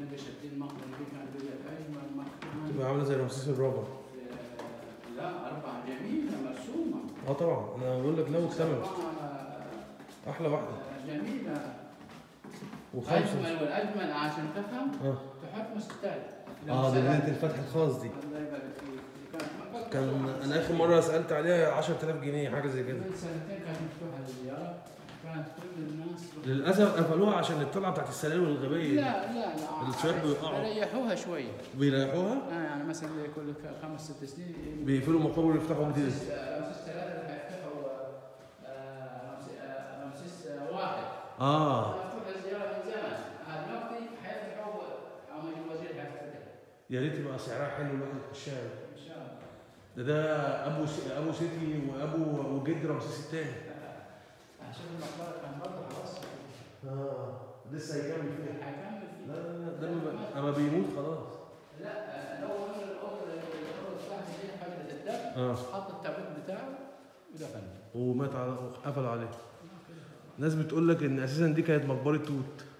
نبي شادين مقبرة دي كان بيجي أجمل مقبرة تبقى عامله زي رمسيس الرابع لا أربعة جميلة مرسومة اه طبعا انا بقول لك لو اكتملت أربعة احلى واحده جميلة وخمسه أجمل والأجمل عشان تفهم اه تحط مستل اه دي ليله الفتح الخاص دي الله يبارك فيك دي كانت كان انا اخر مره سالت عليها 10000 جنيه حاجه زي كده من سنتين كانت مفتوحة للزيارة كانت كل الناس للاسف قفلوها عشان الطلعه بتاعت السلالم الغبيه لا لا لا الشباب بيقعوا. ريحوها شوية بيريحوها آه يعني مثلا كل خمس ست سنين بيقفلوا مقابر ويفتحوا جديد رمسيس رمسيس ثلاثة هيفتحوا آه، رمسيس آه، رمسيس آه، واحد اه مفتوح الزيارة من زمان هذا دلوقتي حيفتحوا عمل الوزير حيفتح يا ريت يبقى سعرها حلو الواحد الشارع ان شاء الله ده ده ابو س... ابو سيتي وابو وجد رمسيس الثاني شوف المقبرة كان برضه خلاص اه لسه هيكمل فيها هيكمل لا فيه لا لا ده لما- اما بيموت خلاص لا آه، لو عمل الأوضة الأوضة بتاعته دي حجرة الدفن اه حط التابوت بتاعه ودفنه ومات على وقفل عليه ناس بتقول لك ان اساسا دي كانت مقبره توت